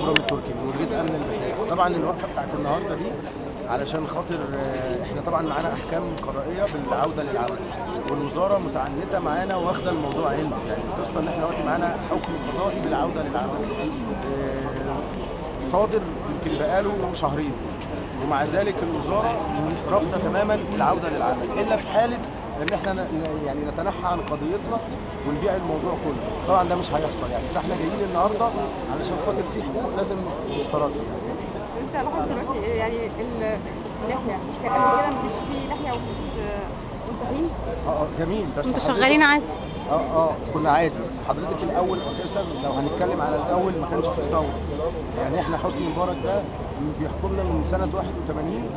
النظام التركي من مديريه امن البحيره طبعا الوقفه بتاعت النهارده دي علشان خاطر آه، احنا طبعا معانا احكام قضائيه بالعوده للعمل والوزاره متعنته معانا واخده الموضوع علم يعني القصه ان احنا دلوقتي معانا حكم قضائي بالعوده للعمل آه، صادر يمكن بقاله شهرين ومع ذلك الوزاره رافضه تماما العوده للعمل الا في حاله ان احنا ن- ن- يعني نتنحى عن قضيتنا ونبيع الموضوع كله طبعا ده مش هيحصل يعني فاحنا جايين النهارده علشان خاطر في حقوق لازم تسترد انت لاحظت دلوقتي يعني ال- اللحيه مش كان قبل كده ما كانش فيه لحيه ومش منتهين اه اه جميل بس انتوا حضرتك- شغالين عادي اه اه كنا عادي حضرتك الاول اساسا لو هنتكلم على الاول ما كانش في ثوره يعني احنا حسني مبارك ده بيحكمنا من سنه 81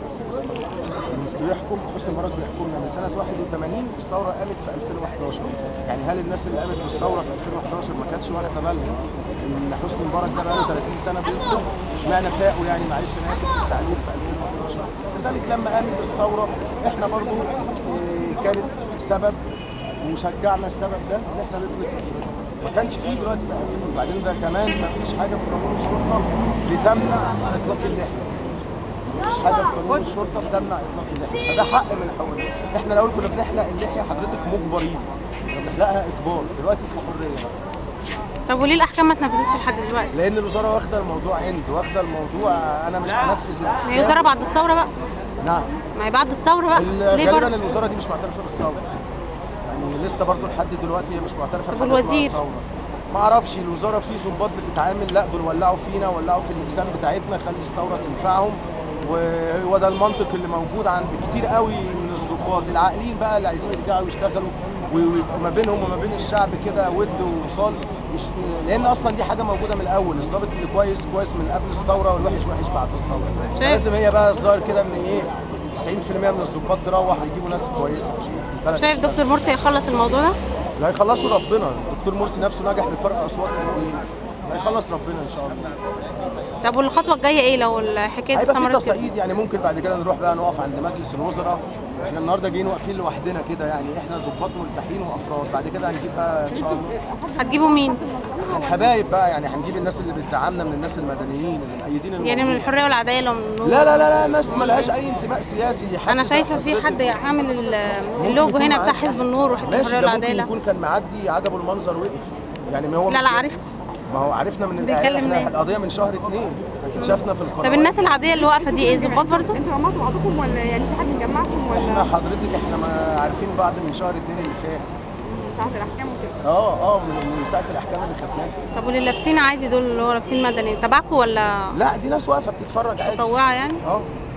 بيحكم حسني مبارك بيحكمنا من سنه 81 الثوره قامت في 2011 يعني هل الناس اللي قامت بالثوره في 2011 ما كانتش واخده بالها ان حسني مبارك ده بقاله 30 سنه بيسلم اشمعنى فاقوا يعني معلش انا اسف في التعبير في 2011 كذلك لما قامت بالثوره احنا برضو آه، كانت سبب وشجعنا السبب ده ان احنا نطلق الجيش. ما كانش فيه دلوقتي بقى فيه وبعدين ده كمان ما فيش حاجه في قانون الشرطه بتمنع اطلاق اللحيه مفيش حاجه في قانون الشرطه بتمنع اطلاق اللحيه فده حق من حقوقنا احنا الاول كنا بنحلق اللحيه حضرتك مجبرين كنا بنحلقها اجبار دلوقتي في حريه بقى. طب وليه الاحكام ما اتنفذتش لحد دلوقتي؟ لان الوزاره واخده الموضوع عند واخده الموضوع انا مش هنفذ ما هي وزاره بعد الثوره بقى نعم ما هي بعد الثوره بقى ال- ليه غالبا برضه؟ الوزاره دي مش معترفه بالثوره يعني لسه برضو لحد دلوقتي هي مش معترفه طب بحاجة اسمها والوزير؟ ثورة. ما اعرفش الوزاره في ضباط بتتعامل لا دول ولعوا فينا ولعوا في الاقسام بتاعتنا خلي الثوره تنفعهم وهو ده المنطق اللي موجود عند كتير قوي من الضباط العاقلين بقى اللي عايزين يرجعوا يشتغلوا ويبقى ما بينهم وما بين الشعب كده ود ووصال مش لان اصلا دي حاجه موجوده من الاول الضابط اللي كويس كويس من قبل الثوره والوحش وحش بعد الثوره شايف؟ لازم هي بقى الظاهر كده ان ايه 90% من الضباط تروح ويجيبوا ناس كويسه عشان البلد شايف تشتغل. دكتور مرسي يخلص الموضوع ده؟ لا هيخلصوا ربنا الدكتور مرسي نفسه نجح بفرق اصوات قليل هيخلص ربنا ان شاء الله طب والخطوه الجايه ايه لو الحكايه دي هيبقى في استمرت كده؟ تصعيد يعني ممكن بعد كده نروح بقى نقف عند مجلس الوزراء احنا النهارده جايين واقفين لوحدنا كده يعني احنا ضباط مرتاحين وافراد بعد كده هنجيب بقى ان شاء الله هتجيبوا مين؟ الحبايب بقى يعني هنجيب الناس اللي بتدعمنا من الناس المدنيين اللي مأيدين يعني من الموضوع. الحريه والعداله ومن النور؟ لا لا لا لا ناس ملهاش اي انتماء سياسي حد انا زي شايفه في حضرتك. حد عامل ال- ممكن اللوجو يكون هنا بتاع معاك. حزب النور وحزب ماشي الحريه ده ممكن والعداله يكون كان معدي عجبه المنظر وقف يعني ما هو لا مش لا كده. عارف ما هو عرفنا من بيتكلم الإعلام، ليه؟ احنا القضيه من شهر اتنين اكتشفنا في القناه طب الناس العاديه اللي واقفه دي ايه ظباط برضه؟ انتوا جمعتوا بعضكم ولا يعني في حد مجمعكم احنا ولا حضرتك احنا ما عارفين بعض من شهر اتنين اللي فات ساعة الاحكام وكده اه اه من من ساعه الاحكام اللي خدناها طب واللي لابسين عادي دول اللي هو لابسين مدني تبعكم ولا لا دي ناس واقفه بتتفرج عادي متطوعه يعني؟ اه